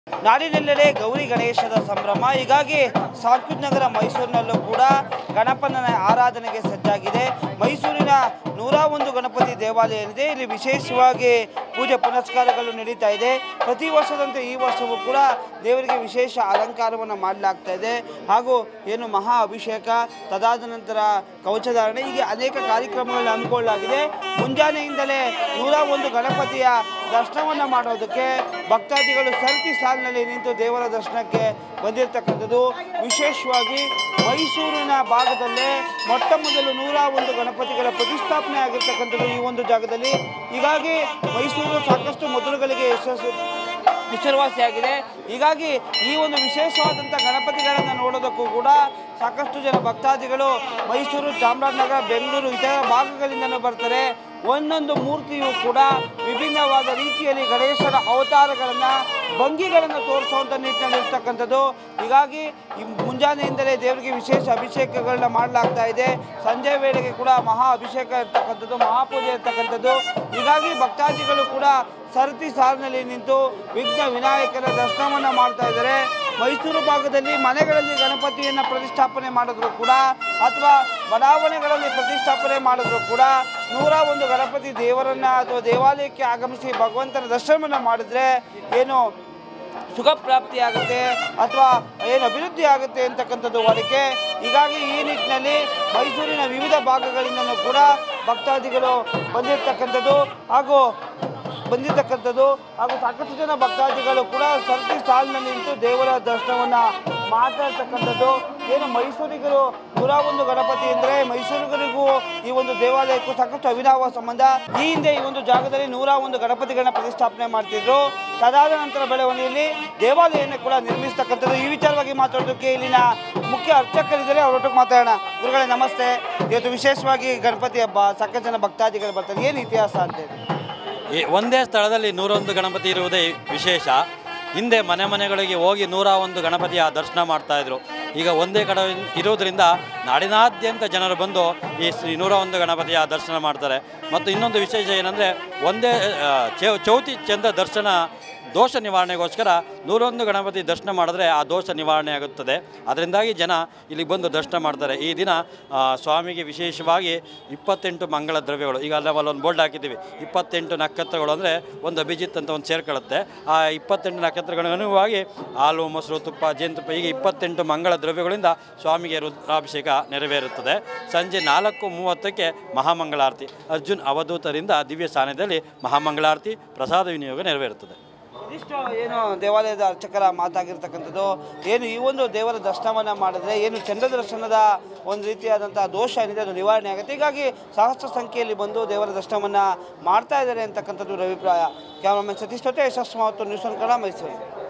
ನಾಡಿನೆಲ್ಲೆಡೆ ಗೌರಿ ಗಣೇಶದ ಸಂಭ್ರಮ ಹೀಗಾಗಿ ಸಾಂಸ್ಕೃತಿಕ ನಗರ ಮೈಸೂರಿನಲ್ಲೂ ಕೂಡ ಗಣಪನ ಆರಾಧನೆಗೆ ಸಜ್ಜಾಗಿದೆ ಮೈಸೂರಿನ ನೂರ ಒಂದು ಗಣಪತಿ ದೇವಾಲಯ ಏನಿದೆ ಇಲ್ಲಿ ವಿಶೇಷವಾಗಿ ಪೂಜೆ ಪುನಸ್ಕಾರಗಳು ನಡೀತಾ ಇದೆ ಪ್ರತಿ ವರ್ಷದಂತೆ ಈ ವರ್ಷವೂ ಕೂಡ ದೇವರಿಗೆ ವಿಶೇಷ ಅಲಂಕಾರವನ್ನು ಮಾಡಲಾಗ್ತಾ ಇದೆ ಹಾಗೂ ಏನು ಮಹಾ ಅಭಿಷೇಕ ತದಾದ ನಂತರ ಕವಚಧಾರಣೆ ಹೀಗೆ ಅನೇಕ ಕಾರ್ಯಕ್ರಮಗಳನ್ನ ಹಮ್ಮಿಕೊಳ್ಳಲಾಗಿದೆ ಮುಂಜಾನೆಯಿಂದಲೇ ನೂರ ಒಂದು ಗಣಪತಿಯ ದರ್ಶನವನ್ನು ಮಾಡೋದಕ್ಕೆ ಭಕ್ತಾದಿಗಳು ಸರತಿ ಸಾಲಿನಲ್ಲಿ ನಿಂತು ದೇವರ ದರ್ಶನಕ್ಕೆ ಬಂದಿರತಕ್ಕಂಥದ್ದು ವಿಶೇಷವಾಗಿ ಮೈಸೂರಿನ ಭಾಗದಲ್ಲೇ ಮೊಟ್ಟ ಮೊದಲು ನೂರ ಒಂದು ಗಣಪತಿಗಳ ಪ್ರತಿಷ್ಠಾಪನೆ ಆಗಿರ್ತಕ್ಕಂಥದ್ದು ಈ ಒಂದು ಜಾಗದಲ್ಲಿ ಹೀಗಾಗಿ ಮೈಸೂರು ಸಾಕಷ್ಟು ಮೊದಲುಗಳಿಗೆ ಯಶಸ್ಸು ಹೆಸರುವಾಸಿಯಾಗಿದೆ ಹೀಗಾಗಿ ಈ ಒಂದು ವಿಶೇಷವಾದಂಥ ಗಣಪತಿಗಳನ್ನು ನೋಡೋದಕ್ಕೂ ಕೂಡ ಸಾಕಷ್ಟು ಜನ ಭಕ್ತಾದಿಗಳು ಮೈಸೂರು ಚಾಮರಾಜನಗರ ಬೆಂಗಳೂರು ಇತರ ಭಾಗಗಳಿಂದಲೂ ಬರ್ತಾರೆ ಒಂದೊಂದು ಮೂರ್ತಿಯು ಕೂಡ ವಿಭಿನ್ನವಾದ ರೀತಿಯಲ್ಲಿ ಗಣೇಶನ ಅವತಾರಗಳನ್ನು ಭಂಗಿಗಳನ್ನು ತೋರಿಸುವಂಥ ನಿಟ್ಟಿನಲ್ಲಿ ಇರ್ತಕ್ಕಂಥದ್ದು ಹೀಗಾಗಿ ಈ ಮುಂಜಾನೆಯಿಂದಲೇ ದೇವರಿಗೆ ವಿಶೇಷ ಅಭಿಷೇಕಗಳನ್ನ ಮಾಡಲಾಗ್ತಾ ಇದೆ ಸಂಜೆ ವೇಳೆಗೆ ಕೂಡ ಮಹಾ ಅಭಿಷೇಕ ಇರ್ತಕ್ಕಂಥದ್ದು ಮಹಾಪೂಜೆ ಇರ್ತಕ್ಕಂಥದ್ದು ಹೀಗಾಗಿ ಭಕ್ತಾದಿಗಳು ಕೂಡ ಸರತಿ ಸಾಲಿನಲ್ಲಿ ನಿಂತು ವಿಘ್ನ ವಿನಾಯಕನ ದರ್ಶನವನ್ನು ಮಾಡ್ತಾ ಇದ್ದಾರೆ ಮೈಸೂರು ಭಾಗದಲ್ಲಿ ಮನೆಗಳಲ್ಲಿ ಗಣಪತಿಯನ್ನು ಪ್ರತಿಷ್ಠಾಪನೆ ಮಾಡಿದ್ರು ಕೂಡ ಅಥವಾ ಬಡಾವಣೆಗಳಲ್ಲಿ ಪ್ರತಿಷ್ಠಾಪನೆ ಮಾಡಿದ್ರು ಕೂಡ ನೂರ ಒಂದು ಗಣಪತಿ ದೇವರನ್ನ ಅಥವಾ ದೇವಾಲಯಕ್ಕೆ ಆಗಮಿಸಿ ಭಗವಂತನ ದರ್ಶನವನ್ನು ಮಾಡಿದ್ರೆ ಏನು ಸುಖ ಪ್ರಾಪ್ತಿಯಾಗುತ್ತೆ ಅಥವಾ ಏನು ಅಭಿವೃದ್ಧಿ ಆಗುತ್ತೆ ಅಂತಕ್ಕಂಥದ್ದು ವಾಡಿಕೆ ಹೀಗಾಗಿ ಈ ನಿಟ್ಟಿನಲ್ಲಿ ಮೈಸೂರಿನ ವಿವಿಧ ಭಾಗಗಳಿಂದಲೂ ಕೂಡ ಭಕ್ತಾದಿಗಳು ಬಂದಿರತಕ್ಕಂಥದ್ದು ಹಾಗೂ ಬಂದಿರತಕ್ಕಂಥದ್ದು ಹಾಗೂ ಸಾಕಷ್ಟು ಜನ ಭಕ್ತಾದಿಗಳು ಕೂಡ ಸರತಿ ಸಾಲಿನಲ್ಲಿ ನಿಂತು ದೇವರ ದರ್ಶನವನ್ನು ಮಾಡ್ತಾ ಇರ್ತಕ್ಕಂಥದ್ದು ಏನು ಮೈಸೂರಿಗರು ನೂರ ಒಂದು ಗಣಪತಿ ಅಂದರೆ ಮೈಸೂರಿಗರಿಗೂ ಈ ಒಂದು ದೇವಾಲಯಕ್ಕೂ ಸಾಕಷ್ಟು ಅವಿನಾವ ಸಂಬಂಧ ಈ ಹಿಂದೆ ಈ ಒಂದು ಜಾಗದಲ್ಲಿ ನೂರ ಒಂದು ಗಣಪತಿಗಳನ್ನ ಪ್ರತಿಷ್ಠಾಪನೆ ಮಾಡ್ತಿದ್ರು ತದಾದ ನಂತರ ಬೆಳವಣಿಗೆಯಲ್ಲಿ ದೇವಾಲಯವನ್ನು ಕೂಡ ನಿರ್ಮಿಸ್ತಕ್ಕಂಥದ್ದು ಈ ವಿಚಾರವಾಗಿ ಮಾತಾಡೋದಕ್ಕೆ ಇಲ್ಲಿನ ಮುಖ್ಯ ಅರ್ಚಕರಿದ್ದಾರೆ ಅವರೊಟ್ಟಿಗೆ ಮಾತಾಡೋಣ ಗುರುಗಳೇ ನಮಸ್ತೆ ಇವತ್ತು ವಿಶೇಷವಾಗಿ ಗಣಪತಿ ಹಬ್ಬ ಸಾಕಷ್ಟು ಜನ ಭಕ್ತಾದಿಗಳು ಬರ್ತಾರೆ ಏನು ಇತಿಹಾಸ ಅಂತ ಹೇಳಿ ಈ ಒಂದೇ ಸ್ಥಳದಲ್ಲಿ ನೂರೊಂದು ಗಣಪತಿ ಇರುವುದೇ ವಿಶೇಷ ಹಿಂದೆ ಮನೆ ಮನೆಗಳಿಗೆ ಹೋಗಿ ನೂರ ಒಂದು ಗಣಪತಿಯ ದರ್ಶನ ಮಾಡ್ತಾ ಇದ್ರು ಈಗ ಒಂದೇ ಕಡೆ ಇರೋದ್ರಿಂದ ನಾಡಿನಾದ್ಯಂತ ಜನರು ಬಂದು ಈ ಶ್ರೀ ನೂರ ಒಂದು ಗಣಪತಿಯ ದರ್ಶನ ಮಾಡ್ತಾರೆ ಮತ್ತು ಇನ್ನೊಂದು ವಿಶೇಷ ಏನಂದರೆ ಒಂದೇ ಆ, ಚೌ ಚೌತಿ ಚಂದ ದರ್ಶನ ದೋಷ ನಿವಾರಣೆಗೋಸ್ಕರ ನೂರೊಂದು ಗಣಪತಿ ದರ್ಶನ ಮಾಡಿದ್ರೆ ಆ ದೋಷ ನಿವಾರಣೆ ಆಗುತ್ತದೆ ಅದರಿಂದಾಗಿ ಜನ ಇಲ್ಲಿಗೆ ಬಂದು ದರ್ಶನ ಮಾಡ್ತಾರೆ ಈ ದಿನ ಆ, ಸ್ವಾಮಿಗೆ ವಿಶೇಷವಾಗಿ ಇಪ್ಪತ್ತೆಂಟು ಮಂಗಳ ದ್ರವ್ಯಗಳು ಈಗ ಅಲ್ಲ ಅಲ್ಲೊಂದು ಬೋರ್ಡ್ ಹಾಕಿದ್ದೀವಿ ಇಪ್ಪತ್ತೆಂಟು ನಕ್ಷತ್ರಗಳು ಅಂದರೆ ಒಂದು ಅಭಿಜಿತ್ ಅಂತ ಒಂದು ಸೇರ್ಕೊಳ್ಳುತ್ತೆ ಆ ಇಪ್ಪತ್ತೆಂಟು ನಕ್ಷತ್ರಗಳ ಅನುಗುಣವಾಗಿ ಹಾಲು ಮೊಸರು ತುಪ್ಪ ಜೇನುತುಪ್ಪ ಹೀಗೆ ಇಪ್ಪತ್ತೆಂಟು ಮಂಗಳ ದ್ರವ್ಯಗಳಿಂದ ಸ್ವಾಮಿಗೆ ರುದ್ರಾಭಿಷೇಕ ನೆರವೇರುತ್ತದೆ ಸಂಜೆ ನಾಲ್ಕು ಮೂವತ್ತಕ್ಕೆ ಮಹಾಮಂಗಳಾರತಿ ಅರ್ಜುನ್ ಅವಧೂತರಿಂದ ದಿವ್ಯ ಸ್ಥಾನದಲ್ಲಿ ಮಹಾಮಂಗಳಾರತಿ ಪ್ರಸಾದ ವಿನಿಯೋಗ ನೆರವೇರುತ್ತದೆ ಇದಿಷ್ಟು ಏನು ದೇವಾಲಯದ ಅರ್ಚಕರ ಮಾತಾಗಿರ್ತಕ್ಕಂಥದ್ದು ಏನು ಈ ಒಂದು ದೇವರ ದರ್ಶನವನ್ನು ಮಾಡಿದ್ರೆ ಏನು ಚಂದ್ರ ದರ್ಶನದ ಒಂದು ರೀತಿಯಾದಂಥ ದೋಷ ಏನಿದೆ ಅದು ನಿವಾರಣೆ ಆಗುತ್ತೆ ಹೀಗಾಗಿ ಸಹಸ್ರ ಸಂಖ್ಯೆಯಲ್ಲಿ ಬಂದು ದೇವರ ದರ್ಶನವನ್ನು ಮಾಡ್ತಾ ಇದ್ದಾರೆ ಅಂತಕ್ಕಂಥದ್ದು ಅಭಿಪ್ರಾಯ ಕ್ಯಾಮ್ರಾಮನ್ ಸತೀಶ್ ಜೊತೆ ಯಶಸ್ವಿ ಮತ್ತು ನ್ಯೂಸ್ ಒನ್ ಕನ್ನಡ ಮೈಸೂರು